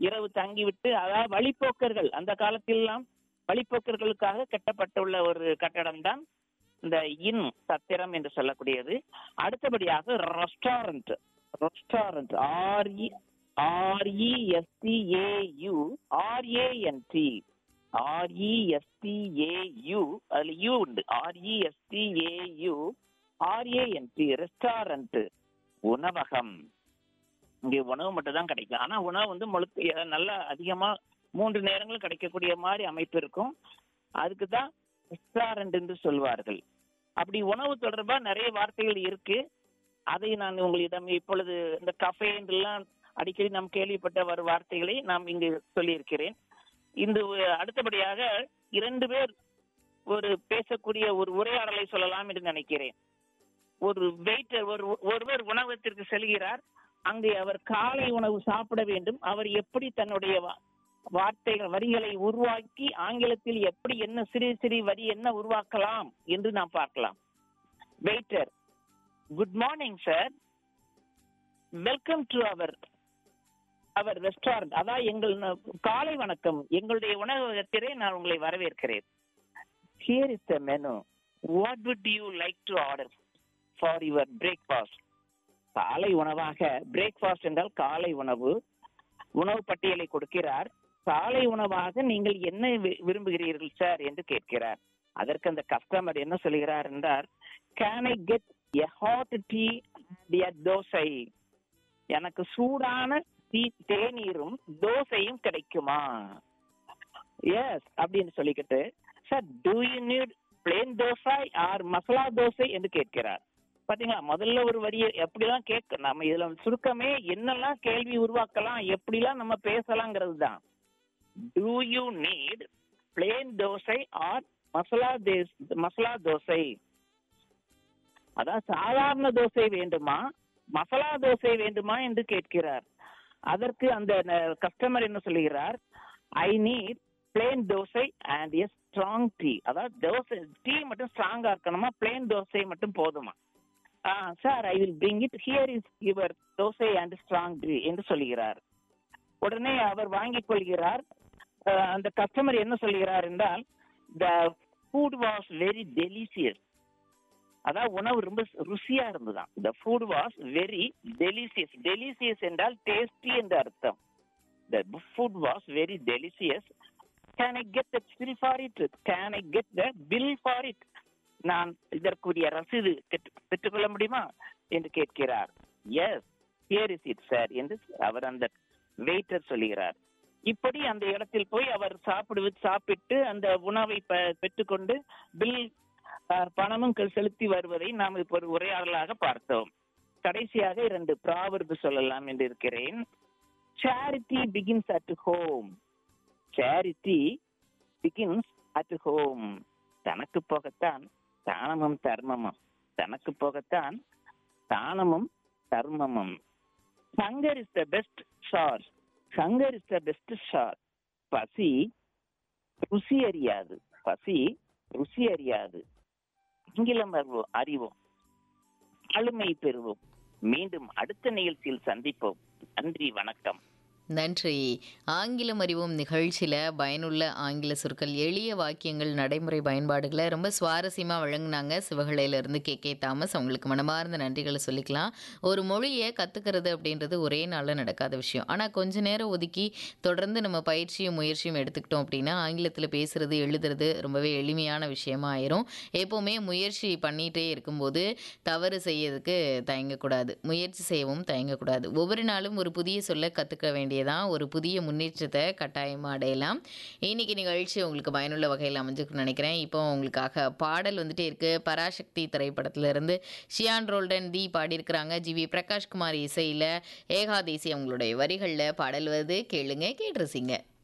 இரவு தங்கிவிட்டு அதாவது வழிப்போக்கர்கள் அந்த காலத்திலெல்லாம் வழிப்போக்கர்களுக்காக கட்டப்பட்டுள்ள ஒரு கட்டடம் தான் இந்த இன் சத்திரம் என்று சொல்லக்கூடியது அடுத்தபடியாக restaurant restaurant R E R E S T A U R A N T R E S T A U அதுல யூ உண்டு ஆர்இஎஸ்டிஏயு ஆர்ஏஎன்டி ரெஸ்டாரண்ட் உணவகம் இங்கே உணவு மட்டும் தான் கிடைக்கும் ஆனா உணவு வந்து முழுக்க நல்லா அதிகமா மூன்று நேரங்களும் கிடைக்கக்கூடிய மாதிரி அமைப்பு இருக்கும் அதுக்கு தான் ரெஸ்டாரண்ட் என்று சொல்வார்கள் அப்படி உணவு தொடர்பா நிறைய வார்த்தைகள் இருக்கு அதை நான் உங்களிடம் இப்பொழுது இந்த கஃபே என்றெல்லாம் அடிக்கடி நாம் கேள்விப்பட்ட வரும் வார்த்தைகளை நாம் இங்கு சொல்லியிருக்கிறேன் இந்த அடுத்தபடியாக இரண்டு பேர் ஒரு பேசக்கூடிய ஒரு உரையாடலை சொல்லலாம் என்று நினைக்கிறேன் ஒரு வெயிட்டர் ஒரு ஒருவர் உணவகத்திற்கு செல்கிறார் அங்கே அவர் காலை உணவு சாப்பிட வேண்டும் அவர் எப்படி தன்னுடைய வா- வார்த்தைகள் வரிகளை உருவாக்கி ஆங்கிலத்தில் எப்படி என்ன சிறு சிறு வரி என்ன உருவாக்கலாம் என்று நாம் பார்க்கலாம் waiter good morning sir welcome to our our restaurant அதான் எங்கள் ந- காலை வணக்கம் எங்களுடைய உணவகத்திலே நான் உங்களை வரவேற்கிறேன் here is the menu what would you like to order for your breakfast காலை உணவாக பிரேக்ஃபாஸ்ட் என்றால் காலை உணவு உணவு பட்டியலை கொடுக்கிறார் காலை உணவாக நீங்கள் என்ன வி- விரும்புகிறீர்கள் சார் என்று கேட்கிறார் அதற்கு அந்த கஸ்டமர் என்ன சொல்கிறார் என்றால் can I get a hot tea dosa எனக்கு சூடான டீ தேநீரும் தோசையும் கிடைக்குமா எஸ் அப்படின்னு சொல்லிக்கிட்டு sir do you need plain dosa or masala dosa என்று கேட்கிறார் பாத்தீங்களா முதல்ல ஒரு வரியை எப்படிலாம் கேட்க நம்ம இதுல சுருக்கமே என்னெல்லாம் கேள்வி உருவாக்கலாம் எப்படிலாம் நம்ம பேசலாங்கிறது தான் do you need plain dosa or masala தேஸ் மசாலா தோசை அதான் சாதாரண தோசை வேண்டுமா மசாலா தோசை வேண்டுமா என்று கேட்கிறார் அதற்கு அந்த கஸ்டமர் என்ன சொல்லுகிறார் I need plain dosa and a strong tea அதாவது தோசை டீ மட்டும் ஸ்ட்ராங்கா இருக்கணுமா பிளேன் தோசை மட்டும் போதுமா sir I will bring it here is your dosa and strong tea என்று சொல்லுகிறார் உடனே அவர் வாங்கிக் கொள்கிறார் ஆஹ் அந்த கஸ்டமர் என்ன சொல்கிறார் என்றால் the food was very delicious அதாவது உணவு ரொம்ப ருசியா இருந்ததாம் the food was very delicious delicious என்றால் டேஸ்டி என்று அர்த்தம் the food was very delicious can I get the bill for it can I get the bill for it நான் இதற்குரிய ரசீது பெற்று- பெற்றுக்கொள்ள முடியுமா என்று கேட்கிறார் yes here is it sir என்று அவர் அந்த வெயிட்டர் சொல்லுகிறார் இப்படி அந்த இடத்தில் போய் அவர் சாப்பிடு சாப்பிட்டு அந்த உணவை பெ- பெற்றுக்கொண்டு பில் அஹ், பணமும் க- செலுத்தி வருவதை நாம் இப்போ ஒரு உரையாடலாக பார்த்தோம் கடைசியாக இரண்டு ப்ராவர்பு சொல்லலாம் என்று இருக்கிறேன் charity begins at home charity begins at home தனக்கு போகத்தான் தானமும் தர்மமும் தனக்கு போகத்தான் தானமும் தர்மமும் hunger is the best sauce hunger is the best sauce பசி ருசி அறியாது பசி ருசி அறியாது ஆங்கிலம் அறிவோம் அறிவோம் ஆளுமை பெறுவோம் மீண்டும் அடுத்த நிகழ்ச்சியில் சந்திப்போம் நன்றி வணக்கம் நன்றி ஆங்கிலம் அறிவோம் நிகழ்ச்சியில் பயனுள்ள ஆங்கில சொற்கள் எளிய வாக்கியங்கள் நடைமுறை பயன்பாடுகளை ரொம்ப சுவாரஸ்யமாக வழங்குனாங்க சிவகலையிலேருந்து கே கே தாமஸ் அவங்களுக்கு மனமார்ந்த நன்றிகளை சொல்லிக்கலாம் ஒரு மொழியை கற்றுக்கிறது அப்படின்றது ஒரே நாளில் நடக்காத விஷயம் ஆனால் கொஞ்ச நேரம் ஒதுக்கி தொடர்ந்து நம்ம பயிற்சியும் முயற்சியும் எடுத்துக்கிட்டோம் அப்படின்னா ஆங்கிலத்தில் பேசுறது எழுதுறது ரொம்பவே எளிமையான விஷயமா ஆயிரும் எப்போவுமே முயற்சி பண்ணிகிட்டே இருக்கும்போது தவறு செய்யறதுக்கு தயங்கக்கூடாது முயற்சி செய்யவும் தயங்கக்கூடாது ஒவ்வொரு நாளும் ஒரு புதிய சொல்ல கற்றுக்க வேண்டியதான் ஒரு புதிய முன்னேற்றத்தை கட்டாயமாக அடையலாம் இன்னைக்கு நிகழ்ச்சி உங்களுக்கு பயனுள்ள வகையில் அமைஞ்சுக்குன்னு நினைக்கிறேன் இப்போ உங்களுக்காக பாடல் வந்துட்டே இருக்கு பராசக்தி திரைப்படத்துல இருந்து ஷியான் ரோல்டன் தி பாடியிருக்கிறாங்க ஜி வி பிரகாஷ்குமார் இசையில் ஏகாதேசி அவங்களுடைய வரிகளில் பாடல் வருது கேளுங்க கேட்டு ரசிங்க